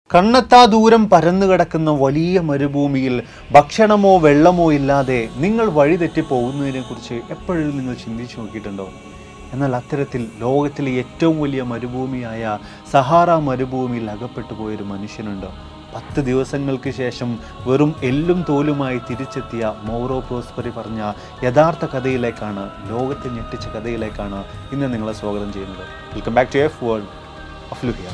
കണ്ണെത്താ ദൂരം പരന്നു കിടക്കുന്ന വലിയ മരുഭൂമിയിൽ ഭക്ഷണമോ വെള്ളമോ ഇല്ലാതെ നിങ്ങൾ വഴിതെറ്റി പോകുന്നതിനെ കുറിച്ച് എപ്പോഴും നിങ്ങൾ ചിന്തിച്ചു നോക്കിയിട്ടുണ്ടോ എന്നാൽ അത്തരത്തിൽ ലോകത്തിലെ ഏറ്റവും വലിയ മരുഭൂമിയായ സഹാറ മരുഭൂമിയിൽ അകപ്പെട്ടു പോയൊരു മനുഷ്യനുണ്ട് പത്ത് ദിവസങ്ങൾക്ക് ശേഷം വെറും എല്ലും തോലുമായി തിരിച്ചെത്തിയ മൗറോ പ്രോസ്പറി പറഞ്ഞ യഥാർത്ഥ കഥയിലേക്കാണ് ലോകത്തെ ഞെട്ടിച്ച കഥയിലേക്കാണ് ഇന്ന് നിങ്ങളെ സ്വാഗതം ചെയ്യുന്നത് welcome back to F world of Luhiya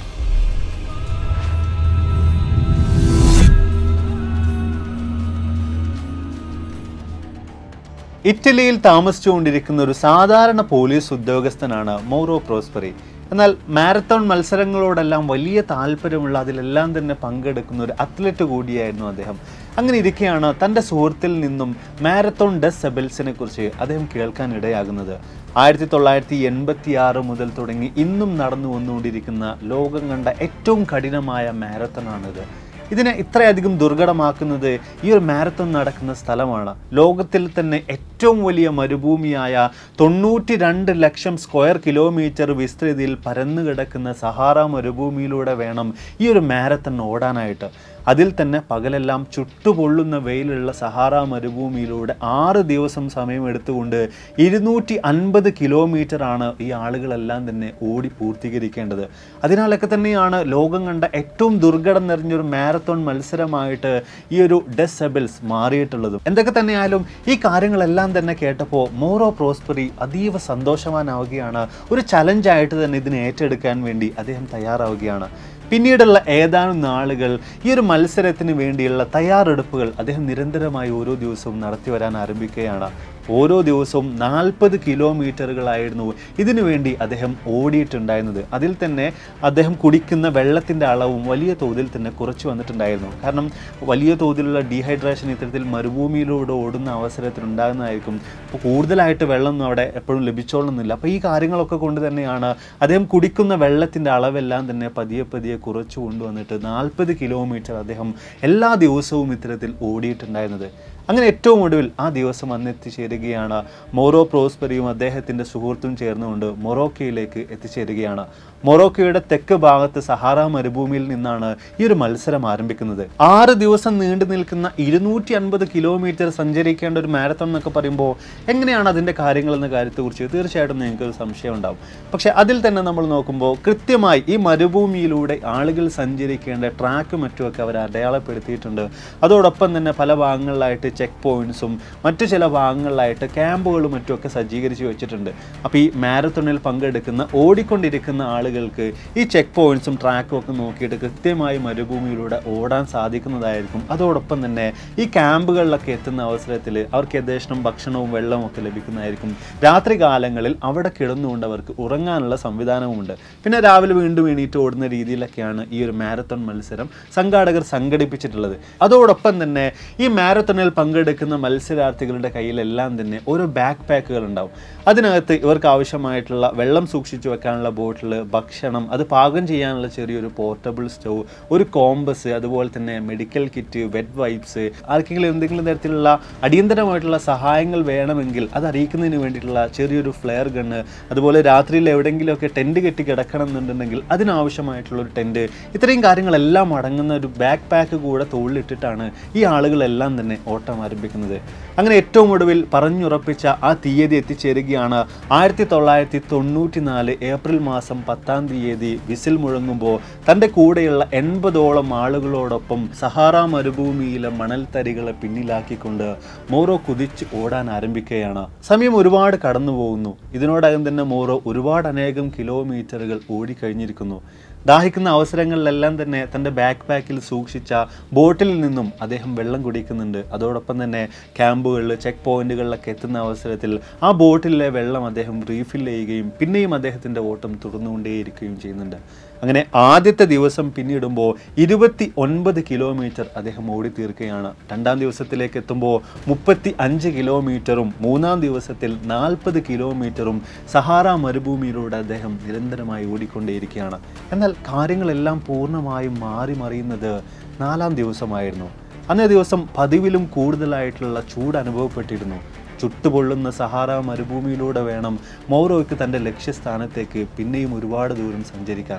ഇറ്റലിയിൽ താമസിച്ചുകൊണ്ടിരിക്കുന്ന ഒരു സാധാരണ പോലീസ് ഉദ്യോഗസ്ഥനാണ് മൗറോ പ്രോസ്പറി എന്നാൽ മാരത്തോൺ മത്സരങ്ങളോടെല്ലാം വലിയ താല്പര്യമുള്ള അതിലെല്ലാം തന്നെ പങ്കെടുക്കുന്ന ഒരു അത്ലറ്റ് കൂടിയായിരുന്നു അദ്ദേഹം അങ്ങനെ ഇരിക്കെയാണ് തൻ്റെ സുഹൃത്തിൽ നിന്നും മാരത്തോൺ ഡെസ് സെബൽസിനെ കുറിച്ച് അദ്ദേഹം കേൾക്കാൻ ഇടയാകുന്നത് ആയിരത്തി തൊള്ളായിരത്തി എൺപത്തി ആറ് മുതൽ തുടങ്ങി ഇന്നും നടന്നു വന്നുകൊണ്ടിരിക്കുന്ന ലോകം കണ്ട ഏറ്റവും കഠിനമായ മാരത്തണാണിത് ഇതിനെ ഇത്രയധികം ദുർഘടമാക്കുന്നത് ഈ ഒരു മാരത്തൺ നടക്കുന്ന സ്ഥലമാണ് ലോകത്തിൽ തന്നെ ഏറ്റവും വലിയ മരുഭൂമിയായ തൊണ്ണൂറ്റി രണ്ട് ലക്ഷം സ്ക്വയർ കിലോമീറ്റർ വിസ്തൃതിയിൽ പരന്നു കിടക്കുന്ന സഹാറ മരുഭൂമിയിലൂടെ വേണം ഈ ഒരു മാരത്തൺ ഓടാനായിട്ട് അതിൽ തന്നെ പകലെല്ലാം ചുട്ടുപൊള്ളുന്ന വെയിലുള്ള സഹാറ മരുഭൂമിയിലൂടെ ആറ് ദിവസം സമയം എടുത്തുകൊണ്ട് ഇരുന്നൂറ്റി അൻപത് കിലോമീറ്റർ ആണ് ഈ ആളുകളെല്ലാം തന്നെ ഓടി പൂർത്തീകരിക്കേണ്ടത് അതിനാലൊക്കെ തന്നെയാണ് ലോകം കണ്ട ഏറ്റവും ദുർഘടം നിറഞ്ഞൊരു മാരത്തോൺ മത്സരമായിട്ട് ഈ ഒരു ഡെസ് സെബിൾസ് മാറിയിട്ടുള്ളതും എന്തൊക്കെ തന്നെയായാലും ഈ കാര്യങ്ങളെല്ലാം തന്നെ കേട്ടപ്പോൾ മോറോ പ്രോസ്പറി അതീവ സന്തോഷവാനാവുകയാണ് ഒരു ചലഞ്ചായിട്ട് തന്നെ ഇതിനെ ഏറ്റെടുക്കാൻ വേണ്ടി അദ്ദേഹം തയ്യാറാവുകയാണ് പിന്നീടുള്ള ഏതാനും നാളുകൾ ഈ ഒരു മത്സരത്തിന് വേണ്ടിയുള്ള തയ്യാറെടുപ്പുകൾ അദ്ദേഹം നിരന്തരമായി ഓരോ ദിവസവും നടത്തി വരാൻ ആരംഭിക്കുകയാണ് ഓരോ ദിവസവും നാൽപ്പത് കിലോമീറ്ററുകളായിരുന്നു ഇതിനു വേണ്ടി അദ്ദേഹം ഓടിയിട്ടുണ്ടായിരുന്നത് അതിൽ തന്നെ അദ്ദേഹം കുടിക്കുന്ന വെള്ളത്തിൻ്റെ അളവും വലിയ തോതിൽ തന്നെ കുറച്ച് വന്നിട്ടുണ്ടായിരുന്നു കാരണം വലിയ തോതിലുള്ള ഡീഹൈഡ്രേഷൻ ഇത്തരത്തിൽ മരുഭൂമിയിലൂടെ ഓടുന്ന അവസരത്തിൽ ഉണ്ടാകുന്നതായിരിക്കും അപ്പോൾ കൂടുതലായിട്ട് വെള്ളമൊന്നും അവിടെ എപ്പോഴും ലഭിച്ചോളുന്നില്ല അപ്പോൾ ഈ കാര്യങ്ങളൊക്കെ കൊണ്ട് തന്നെയാണ് അദ്ദേഹം കുടിക്കുന്ന വെള്ളത്തിൻ്റെ അളവെല്ലാം തന്നെ പതിയെ പതിയെ കുറച്ചു കൊണ്ടുവന്നിട്ട് നാൽപ്പത് കിലോമീറ്റർ അദ്ദേഹം എല്ലാ ദിവസവും ഇത്തരത്തിൽ ഓടിയിട്ടുണ്ടായിരുന്നത് അങ്ങനെ ഏറ്റവും ഒടുവിൽ ആ ദിവസം അന്ന് എത്തിച്ചേരുകയാണ് മൊറോ പ്രോസ്പെറിയും അദ്ദേഹത്തിൻ്റെ സുഹൃത്തും ചേർന്നുകൊണ്ട് മൊറോക്കയിലേക്ക് എത്തിച്ചേരുകയാണ് മൊറോക്കയുടെ തെക്ക് ഭാഗത്ത് സഹാറ മരുഭൂമിയിൽ നിന്നാണ് ഈ ഒരു മത്സരം ആരംഭിക്കുന്നത് ആറ് ദിവസം നീണ്ടു നിൽക്കുന്ന ഇരുന്നൂറ്റി അൻപത് കിലോമീറ്റർ സഞ്ചരിക്കേണ്ട ഒരു മാരത്തോൺ എന്നൊക്കെ പറയുമ്പോൾ എങ്ങനെയാണ് അതിൻ്റെ കാര്യങ്ങൾ എന്ന കാര്യത്തെക്കുറിച്ച് തീർച്ചയായിട്ടും നിങ്ങൾക്ക് ഒരു സംശയം ഉണ്ടാവും പക്ഷേ അതിൽ തന്നെ നമ്മൾ നോക്കുമ്പോൾ കൃത്യമായി ഈ മരുഭൂമിയിലൂടെ ആളുകൾ സഞ്ചരിക്കേണ്ട ട്രാക്കും മറ്റുമൊക്കെ അവർ അടയാളപ്പെടുത്തിയിട്ടുണ്ട് അതോടൊപ്പം തന്നെ പല ഭാഗങ്ങളിലായിട്ട് ചെക്ക് പോയിന്റ്സും മറ്റു ചില ഭാഗങ്ങളിലായിട്ട് ക്യാമ്പുകളും മറ്റുമൊക്കെ സജ്ജീകരിച്ച് വെച്ചിട്ടുണ്ട് അപ്പോൾ ഈ മാരത്തോണിൽ പങ്കെടുക്കുന്ന ഓടിക്കൊണ്ടിരിക്കുന്ന ആളുകൾക്ക് ഈ ചെക്ക് പോയിന്റ്സും ട്രാക്കും ഒക്കെ നോക്കിയിട്ട് കൃത്യമായി മരുഭൂമിയിലൂടെ ഓടാൻ സാധിക്കുന്നതായിരിക്കും അതോടൊപ്പം തന്നെ ഈ ക്യാമ്പുകളിലൊക്കെ എത്തുന്ന അവസരത്തിൽ അവർക്ക് യഥേഷ്ടം ഭക്ഷണവും വെള്ളവും ഒക്കെ ലഭിക്കുന്നതായിരിക്കും രാത്രി കാലങ്ങളിൽ അവിടെ കിടന്നുകൊണ്ട് അവർക്ക് ഉറങ്ങാനുള്ള സംവിധാനവുമുണ്ട് പിന്നെ രാവിലെ വീണ്ടും എണീറ്റ് ഓടുന്ന രീതിയിലൊക്കെയാണ് ഈ ഒരു മാരത്തോൺ മത്സരം സംഘാടകർ സംഘടിപ്പിച്ചിട്ടുള്ളത് അതോടൊപ്പം തന്നെ ഈ മാരത്തോണിൽ പങ്കെടുക്കുന്ന മത്സരാർത്ഥികളുടെ കയ്യിലെല്ലാം തന്നെ ഓരോ ബാക്ക് പാക്കുകൾ ഉണ്ടാവും അതിനകത്ത് ഇവർക്ക് ആവശ്യമായിട്ടുള്ള വെള്ളം സൂക്ഷിച്ചു വെക്കാനുള്ള ബോട്ടിൽ ഭക്ഷണം അത് പാകം ചെയ്യാനുള്ള ചെറിയൊരു പോർട്ടബിൾ സ്റ്റൗ ഒരു കോമ്പസ് അതുപോലെ തന്നെ മെഡിക്കൽ കിറ്റ് വെറ്റ് വൈപ്സ് ആർക്കെങ്കിലും എന്തെങ്കിലും തരത്തിലുള്ള അടിയന്തരമായിട്ടുള്ള സഹായങ്ങൾ വേണമെങ്കിൽ അത് അറിയിക്കുന്നതിന് വേണ്ടിയിട്ടുള്ള ചെറിയൊരു ഫ്ലെയർ ഗണ്ണ് അതുപോലെ രാത്രിയിൽ എവിടെയെങ്കിലുമൊക്കെ ടെൻറ്റ് കെട്ടി കിടക്കണം എന്നുണ്ടെങ്കിൽ അതിനാവശ്യമായിട്ടുള്ള ഒരു ടെൻറ്റ് ഇത്രയും കാര്യങ്ങളെല്ലാം അടങ്ങുന്ന ഒരു ബാക്ക് പാക്ക് കൂടെ തോളിലിട്ടിട്ടാണ് ഈ ആളുകളെല്ലാം തന്നെ ഓട്ടം ആരംഭിക്കുന്നത് അങ്ങനെ ഏറ്റവും ഒടുവിൽ പറഞ്ഞുറപ്പിച്ച ആ തീയതി എത്തിച്ചേരുകയാണ് ആയിരത്തി തൊള്ളായിരത്തി തൊണ്ണൂറ്റി നാല് ഏപ്രിൽ മാസം പത്താം തീയതി വിസിൽ മുഴങ്ങുമ്പോൾ തൻ്റെ കൂടെയുള്ള എൺപതോളം ആളുകളോടൊപ്പം സഹാറ മരുഭൂമിയിലെ മണൽത്തരികളെ പിന്നിലാക്കിക്കൊണ്ട് മോറോ കുതിച്ച് ഓടാൻ ആരംഭിക്കുകയാണ് സമയം ഒരുപാട് കടന്നു പോകുന്നു ഇതിനോടകം തന്നെ മോറോ ഒരുപാട് അനേകം കിലോമീറ്ററുകൾ ഓടിക്കഴിഞ്ഞിരിക്കുന്നു ദാഹിക്കുന്ന അവസരങ്ങളിലെല്ലാം തന്നെ തൻ്റെ ബാക്ക് പാക്കിൽ സൂക്ഷിച്ച ബോട്ടിൽ നിന്നും അദ്ദേഹം വെള്ളം കുടിക്കുന്നുണ്ട് അതോടൊപ്പം തന്നെ ക്യാമ്പുകളിൽ ചെക്ക് പോയിന്റുകളിലൊക്കെ എത്തുന്ന അവസരത്തിൽ ആ ബോട്ടിലെ വെള്ളം അദ്ദേഹം റീഫിൽ ചെയ്യുകയും പിന്നെയും അദ്ദേഹത്തിൻ്റെ ഓട്ടം തുടർന്നുകൊണ്ടേയിരിക്കുകയും ചെയ്യുന്നുണ്ട് അങ്ങനെ ആദ്യത്തെ ദിവസം പിന്നിടുമ്പോൾ ഇരുപത്തി ഒൻപത് കിലോമീറ്റർ അദ്ദേഹം ഓടി തീർക്കുകയാണ് രണ്ടാം ദിവസത്തിലേക്ക് എത്തുമ്പോൾ മുപ്പത്തി അഞ്ച് കിലോമീറ്ററും മൂന്നാം ദിവസത്തിൽ നാൽപ്പത് കിലോമീറ്ററും സഹാറ മരുഭൂമിയിലൂടെ അദ്ദേഹം നിരന്തരമായി ഓടിക്കൊണ്ടേയിരിക്കുകയാണ് എന്നാൽ കാര്യങ്ങളെല്ലാം പൂർണ്ണമായും മാറി മറിയുന്നത് നാലാം ദിവസമായിരുന്നു അന്നേ ദിവസം പതിവിലും കൂടുതലായിട്ടുള്ള ചൂട് അനുഭവപ്പെട്ടിരുന്നു ചുട്ടുപൊള്ളുന്ന സഹാറ മരുഭൂമിയിലൂടെ വേണം മൗറോയ്ക്ക് തൻ്റെ ലക്ഷ്യസ്ഥാനത്തേക്ക് പിന്നെയും ഒരുപാട് ദൂരം സഞ്ചരിക്കാൻ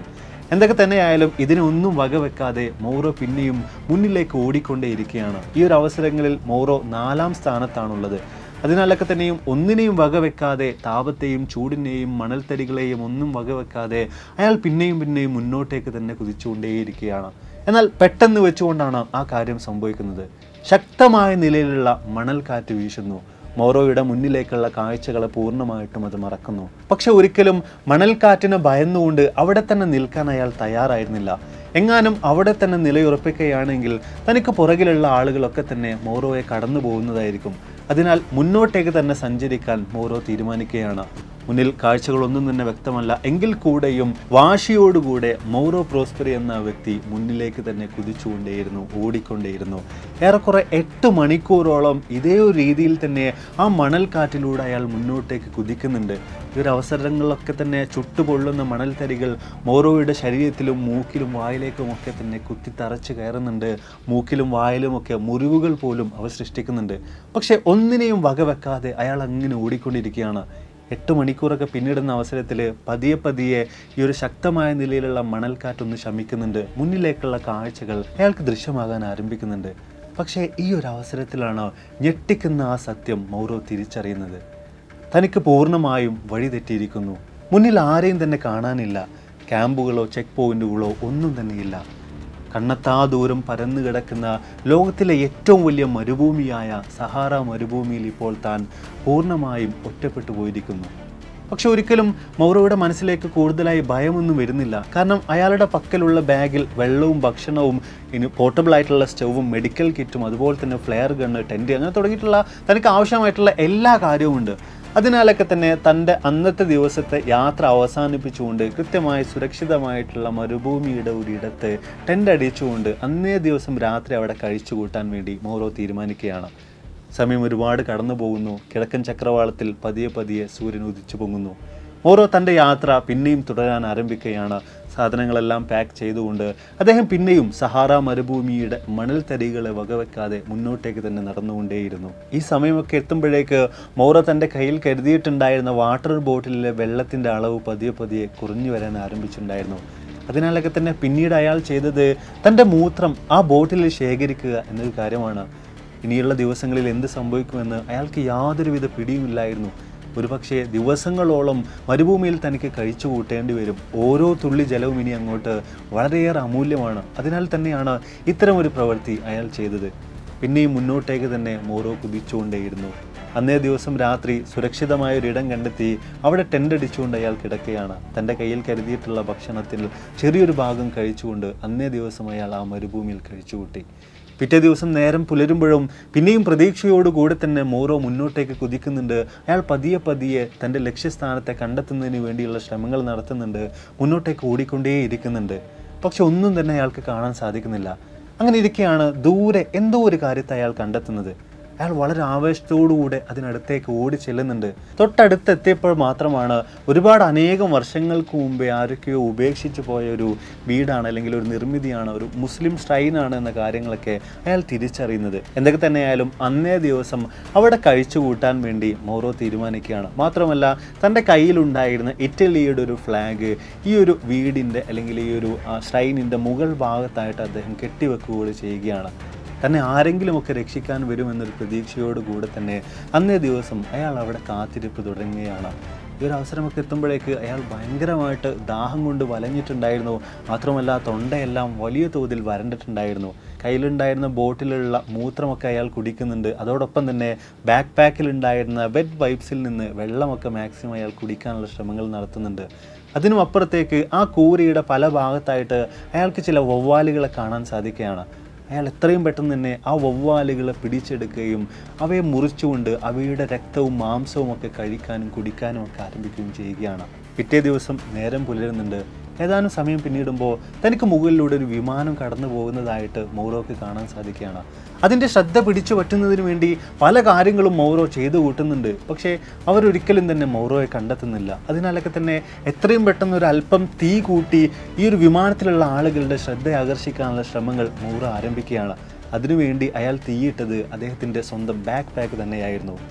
എന്തൊക്കെ തന്നെയായാലും ഇതിനൊന്നും വകവെക്കാതെ മൗറോ പിന്നെയും മുന്നിലേക്ക് ഓടിക്കൊണ്ടേയിരിക്കുകയാണ് ഈ ഒരു അവസരങ്ങളിൽ മൗറോ നാലാം സ്ഥാനത്താണുള്ളത് അതിനാലൊക്കെ തന്നെയും ഒന്നിനെയും വകവെക്കാതെ താപത്തെയും ചൂടിനെയും മണൽത്തരികളെയും ഒന്നും വകവെക്കാതെ അയാൾ പിന്നെയും പിന്നെയും മുന്നോട്ടേക്ക് തന്നെ കുതിച്ചുകൊണ്ടേയിരിക്കുകയാണ് എന്നാൽ പെട്ടെന്ന് വെച്ചുകൊണ്ടാണ് ആ കാര്യം സംഭവിക്കുന്നത് ശക്തമായ നിലയിലുള്ള മണൽക്കാറ്റ് വീശുന്നു മോറോയുടെ മുന്നിലേക്കുള്ള കാഴ്ചകളെ പൂർണ്ണമായിട്ടും അത് മറക്കുന്നു പക്ഷെ ഒരിക്കലും മണൽക്കാറ്റിനെ ഭയന്നുകൊണ്ട് അവിടെ തന്നെ നിൽക്കാൻ അയാൾ തയ്യാറായിരുന്നില്ല എങ്ങാനും അവിടെ തന്നെ നിലയുറപ്പിക്കുകയാണെങ്കിൽ തനിക്ക് പുറകിലുള്ള ആളുകളൊക്കെ തന്നെ മോറോയെ കടന്നു പോകുന്നതായിരിക്കും അതിനാൽ മുന്നോട്ടേക്ക് തന്നെ സഞ്ചരിക്കാൻ മോറോ തീരുമാനിക്കുകയാണ് മുന്നിൽ കാഴ്ചകളൊന്നും തന്നെ വ്യക്തമല്ല എങ്കിൽ കൂടെയും വാശിയോടുകൂടെ മൗറോ പ്രോസ്പെറി എന്ന വ്യക്തി മുന്നിലേക്ക് തന്നെ കുതിച്ചുകൊണ്ടേയിരുന്നു ഓടിക്കൊണ്ടേയിരുന്നു ഏറെക്കുറെ എട്ട് മണിക്കൂറോളം ഇതേ ഒരു രീതിയിൽ തന്നെ ആ മണൽക്കാറ്റിലൂടെ അയാൾ മുന്നോട്ടേക്ക് കുതിക്കുന്നുണ്ട് ഈ ഒരു അവസരങ്ങളിലൊക്കെ തന്നെ ചുട്ടുപൊള്ളുന്ന മണൽത്തരികൾ മോറോയുടെ ശരീരത്തിലും മൂക്കിലും വായിലേക്കും ഒക്കെ തന്നെ കുത്തിത്തറച്ച് കയറുന്നുണ്ട് മൂക്കിലും വായിലുമൊക്കെ മുറിവുകൾ പോലും അവ സൃഷ്ടിക്കുന്നുണ്ട് പക്ഷെ ഒന്നിനെയും വകവെക്കാതെ അയാൾ അങ്ങനെ ഓടിക്കൊണ്ടിരിക്കുകയാണ് എട്ട് മണിക്കൂറൊക്കെ പിന്നിടുന്ന അവസരത്തിൽ പതിയെ പതിയെ ഈ ഒരു ശക്തമായ നിലയിലുള്ള മണൽക്കാറ്റൊന്ന് ശമിക്കുന്നുണ്ട് മുന്നിലേക്കുള്ള കാഴ്ചകൾ അയാൾക്ക് ദൃശ്യമാകാൻ ആരംഭിക്കുന്നുണ്ട് പക്ഷേ ഈ ഒരു അവസരത്തിലാണ് ഞെട്ടിക്കുന്ന ആ സത്യം മൗറോ തിരിച്ചറിയുന്നത് തനിക്ക് പൂർണ്ണമായും വഴി തെറ്റിയിരിക്കുന്നു മുന്നിൽ ആരെയും തന്നെ കാണാനില്ല ക്യാമ്പുകളോ ചെക്ക് പോയിന്റുകളോ ഒന്നും തന്നെയില്ല കണ്ണത്താ ദൂരം പരന്നു കിടക്കുന്ന ലോകത്തിലെ ഏറ്റവും വലിയ മരുഭൂമിയായ സഹാറ മരുഭൂമിയിൽ ഇപ്പോൾ താൻ പൂർണ്ണമായും ഒറ്റപ്പെട്ടു പോയിരിക്കുന്നു പക്ഷെ ഒരിക്കലും മൗറോയുടെ മനസ്സിലേക്ക് കൂടുതലായി ഭയമൊന്നും വരുന്നില്ല കാരണം അയാളുടെ പക്കലുള്ള ബാഗിൽ വെള്ളവും ഭക്ഷണവും ഇനി പോർട്ടബിൾ ആയിട്ടുള്ള സ്റ്റൗവും മെഡിക്കൽ കിറ്റും അതുപോലെ തന്നെ ഫ്ലെയർ ഗണ്ണ് ടെൻറ്റ് അങ്ങനെ തുടങ്ങിയിട്ടുള്ള തനിക്ക് ആവശ്യമായിട്ടുള്ള എല്ലാ കാര്യവും ഉണ്ട് അതിനാലൊക്കെ തന്നെ തൻ്റെ അന്നത്തെ ദിവസത്തെ യാത്ര അവസാനിപ്പിച്ചുകൊണ്ട് കൃത്യമായി സുരക്ഷിതമായിട്ടുള്ള മരുഭൂമിയുടെ ഒരിടത്ത് ടെൻ്റ് അടിച്ചുകൊണ്ട് അന്നേ ദിവസം രാത്രി അവിടെ കഴിച്ചു കൂട്ടാൻ വേണ്ടി മോറോ തീരുമാനിക്കുകയാണ് സമയം ഒരുപാട് കടന്നു പോകുന്നു കിഴക്കൻ ചക്രവാളത്തിൽ പതിയെ പതിയെ സൂര്യൻ ഉദിച്ചു പൊങ്ങുന്നു ഓരോ തൻ്റെ യാത്ര പിന്നെയും തുടരാൻ ആരംഭിക്കുകയാണ് സാധനങ്ങളെല്ലാം പാക്ക് ചെയ്തുകൊണ്ട് അദ്ദേഹം പിന്നെയും സഹാറ മരുഭൂമിയുടെ മണൽ തരികളെ വകവെക്കാതെ മുന്നോട്ടേക്ക് തന്നെ നടന്നുകൊണ്ടേയിരുന്നു ഈ സമയമൊക്കെ എത്തുമ്പോഴേക്ക് മൗറ തൻ്റെ കയ്യിൽ കരുതിയിട്ടുണ്ടായിരുന്ന വാട്ടർ ബോട്ടിലിലെ വെള്ളത്തിൻ്റെ അളവ് പതിയെ പതിയെ കുറഞ്ഞു വരാൻ ആരംഭിച്ചിട്ടുണ്ടായിരുന്നു അതിനാലൊക്കെ തന്നെ പിന്നീട് അയാൾ ചെയ്തത് തൻ്റെ മൂത്രം ആ ബോട്ടിലിൽ ശേഖരിക്കുക എന്നൊരു കാര്യമാണ് ഇനിയുള്ള ദിവസങ്ങളിൽ എന്ത് സംഭവിക്കുമെന്ന് അയാൾക്ക് യാതൊരുവിധ പിടിയുമില്ലായിരുന്നു ഒരുപക്ഷെ ദിവസങ്ങളോളം മരുഭൂമിയിൽ തനിക്ക് കഴിച്ചു കൂട്ടേണ്ടി വരും ഓരോ തുള്ളി ജലവും ഇനി അങ്ങോട്ട് വളരെയേറെ അമൂല്യമാണ് അതിനാൽ തന്നെയാണ് ഇത്തരം ഒരു പ്രവൃത്തി അയാൾ ചെയ്തത് പിന്നെയും മുന്നോട്ടേക്ക് തന്നെ മോറോ കുതിച്ചുകൊണ്ടേയിരുന്നു അന്നേ ദിവസം രാത്രി സുരക്ഷിതമായ ഒരിടം കണ്ടെത്തി അവിടെ ടെൻ്റ് അടിച്ചുകൊണ്ട് അയാൾ കിടക്കുകയാണ് തൻ്റെ കയ്യിൽ കരുതിയിട്ടുള്ള ഭക്ഷണത്തിൽ ചെറിയൊരു ഭാഗം കഴിച്ചുകൊണ്ട് അന്നേ ദിവസം അയാൾ ആ മരുഭൂമിയിൽ കഴിച്ചുകൂട്ടി പിറ്റേ ദിവസം നേരം പുലരുമ്പോഴും പിന്നെയും പ്രതീക്ഷയോടുകൂടെ തന്നെ മോറോ മുന്നോട്ടേക്ക് കുതിക്കുന്നുണ്ട് അയാൾ പതിയെ പതിയെ തൻ്റെ ലക്ഷ്യസ്ഥാനത്തെ കണ്ടെത്തുന്നതിന് വേണ്ടിയുള്ള ശ്രമങ്ങൾ നടത്തുന്നുണ്ട് മുന്നോട്ടേക്ക് ഓടിക്കൊണ്ടേ ഇരിക്കുന്നുണ്ട് പക്ഷെ ഒന്നും തന്നെ അയാൾക്ക് കാണാൻ സാധിക്കുന്നില്ല അങ്ങനെ ഇരിക്കെയാണ് ദൂരെ എന്തോ ഒരു കാര്യത്തെ അയാൾ കണ്ടെത്തുന്നത് അയാൾ വളരെ ആവേശത്തോടുകൂടെ അതിനടുത്തേക്ക് ഓടി ചെല്ലുന്നുണ്ട് തൊട്ടടുത്ത് എത്തിയപ്പോൾ മാത്രമാണ് ഒരുപാട് അനേകം വർഷങ്ങൾക്ക് മുമ്പേ ആരൊക്കെയോ ഉപേക്ഷിച്ച് പോയ ഒരു വീടാണ് അല്ലെങ്കിൽ ഒരു നിർമ്മിതിയാണ് ഒരു മുസ്ലിം ഷ്രൈനാണ് എന്ന കാര്യങ്ങളൊക്കെ അയാൾ തിരിച്ചറിയുന്നത് എന്തൊക്കെ തന്നെയായാലും അന്നേ ദിവസം അവിടെ കഴിച്ചു കൂട്ടാൻ വേണ്ടി മൗറോ തീരുമാനിക്കുകയാണ് മാത്രമല്ല തൻ്റെ കയ്യിലുണ്ടായിരുന്ന ഇറ്റലിയുടെ ഒരു ഫ്ലാഗ് ഈ ഒരു വീടിൻ്റെ അല്ലെങ്കിൽ ഈ ഒരു ഷ്രൈനിൻ്റെ മുകൾ ഭാഗത്തായിട്ട് അദ്ദേഹം കെട്ടിവെക്കുകകൂടി ചെയ്യുകയാണ് തന്നെ ആരെങ്കിലുമൊക്കെ രക്ഷിക്കാൻ വരുമെന്നൊരു പ്രതീക്ഷയോട് കൂടെ തന്നെ അന്നേ ദിവസം അയാൾ അവിടെ കാത്തിരിപ്പ് തുടങ്ങുകയാണ് ഈ ഒരു അവസരമൊക്കെ എത്തുമ്പോഴേക്ക് അയാൾ ഭയങ്കരമായിട്ട് ദാഹം കൊണ്ട് വലഞ്ഞിട്ടുണ്ടായിരുന്നു മാത്രമല്ല തൊണ്ടയെല്ലാം വലിയ തോതിൽ വരണ്ടിട്ടുണ്ടായിരുന്നു കയ്യിലുണ്ടായിരുന്ന ബോട്ടിലുള്ള മൂത്രമൊക്കെ അയാൾ കുടിക്കുന്നുണ്ട് അതോടൊപ്പം തന്നെ ബാക്ക് പാക്കിലുണ്ടായിരുന്ന വെറ്റ് വൈപ്സിൽ നിന്ന് വെള്ളമൊക്കെ മാക്സിമം അയാൾ കുടിക്കാനുള്ള ശ്രമങ്ങൾ നടത്തുന്നുണ്ട് അതിനും അപ്പുറത്തേക്ക് ആ കൂരിയുടെ പല ഭാഗത്തായിട്ട് അയാൾക്ക് ചില വവ്വാലുകളെ കാണാൻ സാധിക്കുകയാണ് അയാൾ എത്രയും പെട്ടെന്ന് തന്നെ ആ വവ്വാലുകളെ പിടിച്ചെടുക്കുകയും അവയെ മുറിച്ചുകൊണ്ട് അവയുടെ രക്തവും മാംസവും ഒക്കെ കഴിക്കാനും കുടിക്കാനും ഒക്കെ ആരംഭിക്കുകയും ചെയ്യുകയാണ് പിറ്റേ ദിവസം നേരം പുലരുന്നുണ്ട് ഏതാനും സമയം പിന്നിടുമ്പോൾ തനിക്ക് മുകളിലൂടെ ഒരു വിമാനം കടന്നു പോകുന്നതായിട്ട് മൗറോക്ക് കാണാൻ സാധിക്കുകയാണ് അതിൻ്റെ ശ്രദ്ധ പിടിച്ചു പറ്റുന്നതിന് വേണ്ടി പല കാര്യങ്ങളും മൗറോ ചെയ്തു കൂട്ടുന്നുണ്ട് പക്ഷേ അവരൊരിക്കലും തന്നെ മൗറോയെ കണ്ടെത്തുന്നില്ല അതിനാലൊക്കെ തന്നെ എത്രയും പെട്ടെന്ന് ഒരു അല്പം തീ കൂട്ടി ഈ ഒരു വിമാനത്തിലുള്ള ആളുകളുടെ ശ്രദ്ധ ആകർഷിക്കാനുള്ള ശ്രമങ്ങൾ മൗറോ ആരംഭിക്കുകയാണ് അതിനുവേണ്ടി അയാൾ തീയിട്ടത് അദ്ദേഹത്തിൻ്റെ സ്വന്തം ബാക്ക് പാക്ക് തന്നെയായിരുന്നു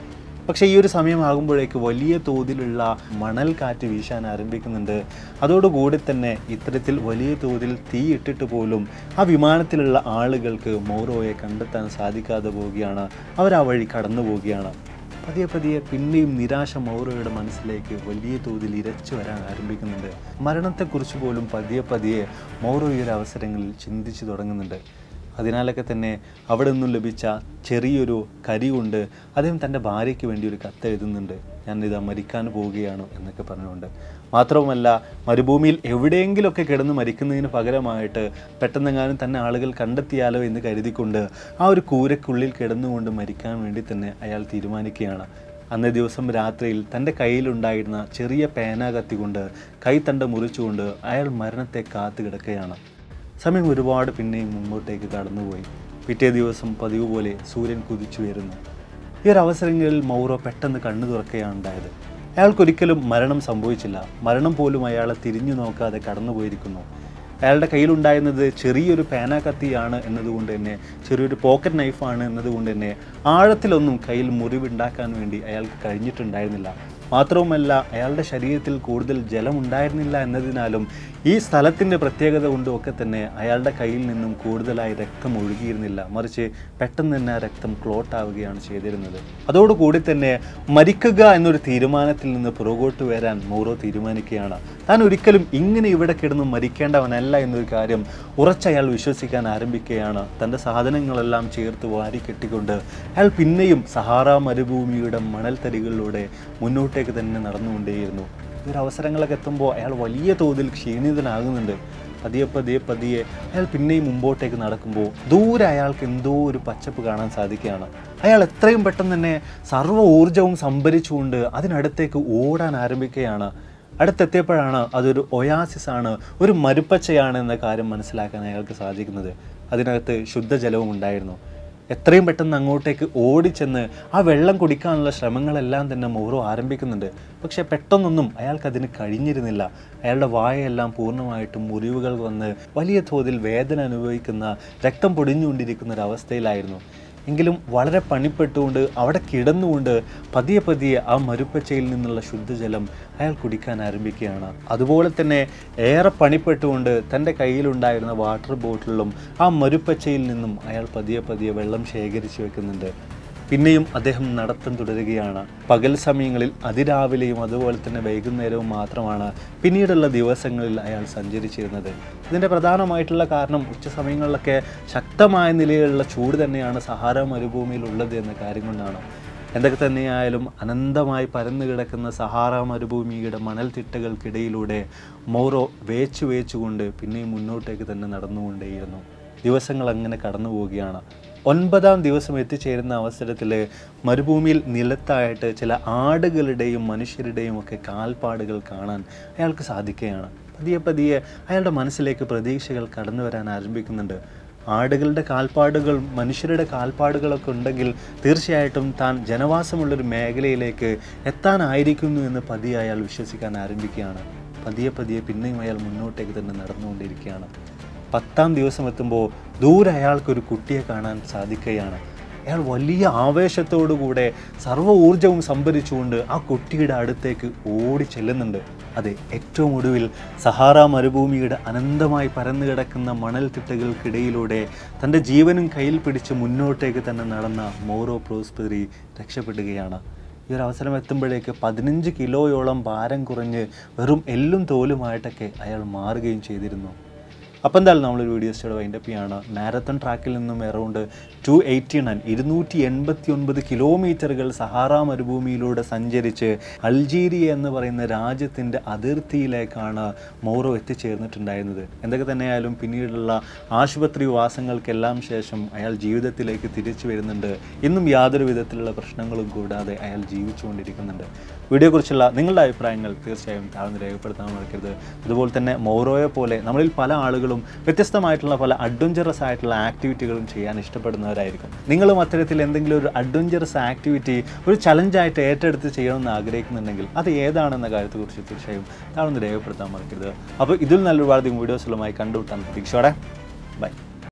പക്ഷേ ഈ ഒരു സമയമാകുമ്പോഴേക്ക് വലിയ തോതിലുള്ള മണൽ കാറ്റ് വീശാൻ ആരംഭിക്കുന്നുണ്ട് അതോടുകൂടി തന്നെ ഇത്തരത്തിൽ വലിയ തോതിൽ തീ ഇട്ടിട്ട് പോലും ആ വിമാനത്തിലുള്ള ആളുകൾക്ക് മൗറോയെ കണ്ടെത്താൻ സാധിക്കാതെ പോവുകയാണ് അവർ ആ വഴി കടന്നു പോവുകയാണ് പതിയെ പതിയെ പിന്നെയും നിരാശ മൗറോയുടെ മനസ്സിലേക്ക് വലിയ തോതിൽ ഇരച്ചു വരാൻ ആരംഭിക്കുന്നുണ്ട് മരണത്തെക്കുറിച്ച് പോലും പതിയെ പതിയെ മൗറോ ഈ ഒരു അവസരങ്ങളിൽ ചിന്തിച്ചു തുടങ്ങുന്നുണ്ട് അതിനാലൊക്കെ തന്നെ അവിടെ നിന്നും ലഭിച്ച ചെറിയൊരു കരി കൊണ്ട് അദ്ദേഹം തൻ്റെ ഭാര്യയ്ക്ക് വേണ്ടി ഒരു കത്ത് എഴുതുന്നുണ്ട് ഞാനിതാ മരിക്കാൻ പോവുകയാണ് എന്നൊക്കെ പറഞ്ഞുകൊണ്ട് മാത്രവുമല്ല മരുഭൂമിയിൽ എവിടെയെങ്കിലുമൊക്കെ കിടന്ന് മരിക്കുന്നതിന് പകരമായിട്ട് പെട്ടെന്നെങ്ങാനും തന്നെ ആളുകൾ കണ്ടെത്തിയാലോ എന്ന് കരുതിക്കൊണ്ട് ആ ഒരു കൂരക്കുള്ളിൽ കിടന്നുകൊണ്ട് മരിക്കാൻ വേണ്ടി തന്നെ അയാൾ തീരുമാനിക്കുകയാണ് അന്നേ ദിവസം രാത്രിയിൽ തൻ്റെ കയ്യിലുണ്ടായിരുന്ന ചെറിയ പേന കത്തിക്കൊണ്ട് കൈത്തണ്ട മുറിച്ചുകൊണ്ട് അയാൾ മരണത്തെ കാത്തു കിടക്കുകയാണ് സമയം ഒരുപാട് പിന്നെയും മുമ്പോട്ടേക്ക് കടന്നുപോയി പിറ്റേ ദിവസം പതിവ് പോലെ സൂര്യൻ കുതിച്ചു വരുന്നു ഈ ഒരു അവസരങ്ങളിൽ മൗറോ പെട്ടെന്ന് കണ്ണു തുറക്കുകയാണ് ഉണ്ടായത് അയാൾക്കൊരിക്കലും മരണം സംഭവിച്ചില്ല മരണം പോലും അയാളെ തിരിഞ്ഞു നോക്കാതെ കടന്നുപോയിരിക്കുന്നു അയാളുടെ കയ്യിലുണ്ടായിരുന്നത് ചെറിയൊരു പേന കത്തിയാണ് എന്നതുകൊണ്ട് തന്നെ ചെറിയൊരു പോക്കറ്റ് നൈഫാണ് എന്നതുകൊണ്ട് തന്നെ ആഴത്തിലൊന്നും കയ്യിൽ മുറിവുണ്ടാക്കാൻ വേണ്ടി അയാൾക്ക് കഴിഞ്ഞിട്ടുണ്ടായിരുന്നില്ല മാത്രവുമല്ല അയാളുടെ ശരീരത്തിൽ കൂടുതൽ ജലമുണ്ടായിരുന്നില്ല എന്നതിനാലും ഈ സ്ഥലത്തിൻ്റെ പ്രത്യേകത കൊണ്ടും ഒക്കെ തന്നെ അയാളുടെ കയ്യിൽ നിന്നും കൂടുതലായി രക്തം ഒഴുകിയിരുന്നില്ല മറിച്ച് പെട്ടെന്ന് തന്നെ ആ രക്തം ക്ലോട്ട് ആവുകയാണ് ചെയ്തിരുന്നത് അതോടുകൂടി തന്നെ മരിക്കുക എന്നൊരു തീരുമാനത്തിൽ നിന്ന് പുറകോട്ട് വരാൻ മൗറോ തീരുമാനിക്കുകയാണ് താൻ ഒരിക്കലും ഇങ്ങനെ ഇവിടെ കിടന്ന് മരിക്കേണ്ടവനല്ല എന്നൊരു കാര്യം ഉറച്ചയാൾ വിശ്വസിക്കാൻ ആരംഭിക്കുകയാണ് തൻ്റെ സാധനങ്ങളെല്ലാം ചേർത്ത് വാരി കെട്ടിക്കൊണ്ട് അയാൾ പിന്നെയും സഹാറ മരുഭൂമിയുടെ മണൽത്തരികളിലൂടെ മുന്നോട്ടേക്ക് തന്നെ നടന്നുകൊണ്ടേയിരുന്നു ഈ ഒരു അവസരങ്ങളൊക്കെ എത്തുമ്പോൾ അയാൾ വലിയ തോതിൽ ക്ഷീണിതനാകുന്നുണ്ട് പതിയെ പതിയെ പതിയെ അയാൾ പിന്നെയും മുമ്പോട്ടേക്ക് നടക്കുമ്പോൾ ദൂരെ അയാൾക്ക് എന്തോ ഒരു പച്ചപ്പ് കാണാൻ സാധിക്കുകയാണ് അയാൾ എത്രയും പെട്ടെന്ന് തന്നെ സർവ്വ ഊർജവും സംഭരിച്ചുകൊണ്ട് അതിനടുത്തേക്ക് ഓടാൻ ആരംഭിക്കുകയാണ് അടുത്തെത്തിയപ്പോഴാണ് അതൊരു ഒയാസിസ് ആണ് ഒരു മരുപ്പച്ചയാണ് എന്ന കാര്യം മനസ്സിലാക്കാൻ അയാൾക്ക് സാധിക്കുന്നത് അതിനകത്ത് ശുദ്ധജലവും ഉണ്ടായിരുന്നു എത്രയും പെട്ടെന്ന് അങ്ങോട്ടേക്ക് ഓടിച്ചെന്ന് ആ വെള്ളം കുടിക്കാനുള്ള ശ്രമങ്ങളെല്ലാം തന്നെ മൗറോ ആരംഭിക്കുന്നുണ്ട് പക്ഷേ പെട്ടെന്നൊന്നും അയാൾക്കതിന് കഴിഞ്ഞിരുന്നില്ല അയാളുടെ വായയെല്ലാം പൂർണ്ണമായിട്ടും മുറിവുകൾ വന്ന് വലിയ തോതിൽ വേദന അനുഭവിക്കുന്ന രക്തം പൊടിഞ്ഞുകൊണ്ടിരിക്കുന്ന ഒരു അവസ്ഥയിലായിരുന്നു എങ്കിലും വളരെ പണിപ്പെട്ടുകൊണ്ട് അവിടെ കിടന്നുകൊണ്ട് പതിയെ പതിയെ ആ മരുപ്പച്ചയിൽ നിന്നുള്ള ശുദ്ധജലം അയാൾ കുടിക്കാൻ ആരംഭിക്കുകയാണ് അതുപോലെ തന്നെ ഏറെ പണിപ്പെട്ടുകൊണ്ട് തൻ്റെ കയ്യിലുണ്ടായിരുന്ന വാട്ടർ ബോട്ടിലും ആ മരുപ്പച്ചയിൽ നിന്നും അയാൾ പതിയെ പതിയെ വെള്ളം ശേഖരിച്ചു വെക്കുന്നുണ്ട് പിന്നെയും അദ്ദേഹം നടത്തം തുടരുകയാണ് പകൽ സമയങ്ങളിൽ അതിരാവിലെയും അതുപോലെ തന്നെ വൈകുന്നേരവും മാത്രമാണ് പിന്നീടുള്ള ദിവസങ്ങളിൽ അയാൾ സഞ്ചരിച്ചിരുന്നത് ഇതിൻ്റെ പ്രധാനമായിട്ടുള്ള കാരണം ഉച്ച സമയങ്ങളിലൊക്കെ ശക്തമായ നിലയിലുള്ള ചൂട് തന്നെയാണ് സഹാര മരുഭൂമിയിൽ ഉള്ളത് എന്ന കാര്യം കൊണ്ടാണ് എന്തൊക്കെ തന്നെയായാലും അനന്തമായി പരന്നു കിടക്കുന്ന സഹാറ മരുഭൂമിയുടെ മണൽത്തിട്ടകൾക്കിടയിലൂടെ മൗറോ വേച്ചു വേച്ചുകൊണ്ട് പിന്നെയും മുന്നോട്ടേക്ക് തന്നെ നടന്നുകൊണ്ടേയിരുന്നു ദിവസങ്ങൾ അങ്ങനെ കടന്നു പോവുകയാണ് ഒൻപതാം ദിവസം എത്തിച്ചേരുന്ന അവസരത്തിൽ മരുഭൂമിയിൽ നിലത്തായിട്ട് ചില ആടുകളുടെയും മനുഷ്യരുടെയും ഒക്കെ കാൽപ്പാടുകൾ കാണാൻ അയാൾക്ക് സാധിക്കുകയാണ് പതിയെ പതിയെ അയാളുടെ മനസ്സിലേക്ക് പ്രതീക്ഷകൾ കടന്നു വരാൻ ആരംഭിക്കുന്നുണ്ട് ആടുകളുടെ കാൽപ്പാടുകൾ മനുഷ്യരുടെ കാൽപ്പാടുകളൊക്കെ ഉണ്ടെങ്കിൽ തീർച്ചയായിട്ടും താൻ ജനവാസമുള്ളൊരു മേഖലയിലേക്ക് എത്താനായിരിക്കുന്നു എന്ന് പതിയെ അയാൾ വിശ്വസിക്കാൻ ആരംഭിക്കുകയാണ് പതിയെ പതിയെ പിന്നെയും അയാൾ മുന്നോട്ടേക്ക് തന്നെ നടന്നുകൊണ്ടിരിക്കുകയാണ് പത്താം ദിവസം എത്തുമ്പോൾ ദൂരെ അയാൾക്കൊരു കുട്ടിയെ കാണാൻ സാധിക്കുകയാണ് അയാൾ വലിയ ആവേശത്തോടുകൂടെ സർവ്വ ഊർജവും സംഭരിച്ചുകൊണ്ട് ആ കുട്ടിയുടെ അടുത്തേക്ക് ഓടി ചെല്ലുന്നുണ്ട് അതെ ഏറ്റവും ഒടുവിൽ സഹാറ മരുഭൂമിയുടെ അനന്തമായി പരന്നു കിടക്കുന്ന മണൽത്തിട്ടകൾക്കിടയിലൂടെ തൻ്റെ ജീവനും കയ്യിൽ പിടിച്ച് മുന്നോട്ടേക്ക് തന്നെ നടന്ന മോറോ പ്രോസ്പെറി രക്ഷപ്പെടുകയാണ് ഈ ഒരു അവസരം എത്തുമ്പോഴേക്ക് പതിനഞ്ച് കിലോയോളം ഭാരം കുറഞ്ഞ് വെറും എല്ലും തോലുമായിട്ടൊക്കെ അയാൾ മാറുകയും ചെയ്തിരുന്നു അപ്പോൾ എന്തായാലും നമ്മളൊരു വീഡിയോ സ്റ്റോടെ വൈൻഡപ്പ് ചെയ്യാണ് മാരത്തൺ ട്രാക്കിൽ നിന്നും അറൗണ്ട് ടു എയ്റ്റി നയൻ ഇരുന്നൂറ്റി എൺപത്തി ഒൻപത് കിലോമീറ്ററുകൾ സഹാറ മരുഭൂമിയിലൂടെ സഞ്ചരിച്ച് അൾജീരിയ എന്ന് പറയുന്ന രാജ്യത്തിൻ്റെ അതിർത്തിയിലേക്കാണ് മൗറോ എത്തിച്ചേർന്നിട്ടുണ്ടായിരുന്നത് എന്തൊക്കെ തന്നെയായാലും പിന്നീടുള്ള ആശുപത്രി വാസങ്ങൾക്കെല്ലാം ശേഷം അയാൾ ജീവിതത്തിലേക്ക് തിരിച്ചു വരുന്നുണ്ട് ഇന്നും യാതൊരു വിധത്തിലുള്ള പ്രശ്നങ്ങളും കൂടാതെ അയാൾ ജീവിച്ചുകൊണ്ടിരിക്കുന്നുണ്ട് വീഡിയോയെക്കുറിച്ചുള്ള നിങ്ങളുടെ അഭിപ്രായങ്ങൾ തീർച്ചയായും താഴ്ന്ന് രേഖപ്പെടുത്താൻ മറക്കരുത് അതുപോലെ തന്നെ മൗറോയെ പോലെ നമ്മളിൽ പല ആളുകളും വ്യത്യസ്തമായിട്ടുള്ള പല അഡ്വഞ്ചറസ് ആയിട്ടുള്ള ആക്ടിവിറ്റികളും ചെയ്യാൻ ഇഷ്ടപ്പെടുന്നവരായിരിക്കും നിങ്ങളും അത്തരത്തിൽ എന്തെങ്കിലും ഒരു അഡ്വഞ്ചറസ് ആക്ടിവിറ്റി ഒരു ചലഞ്ചായിട്ട് ഏറ്റെടുത്ത് ചെയ്യണമെന്ന് ആഗ്രഹിക്കുന്നുണ്ടെങ്കിൽ അത് ഏതാണെന്ന കാര്യത്തെക്കുറിച്ച് തീർച്ചയായും താഴ്ന്ന് രേഖപ്പെടുത്താൻ മറക്കരുത് അപ്പോൾ ഇതിൽ നല്ല ഒരുപാട് വീഡിയോസുകളുമായി കണ്ടുവിട്ടാൻ പ്രതീക്ഷയോടെ ബൈ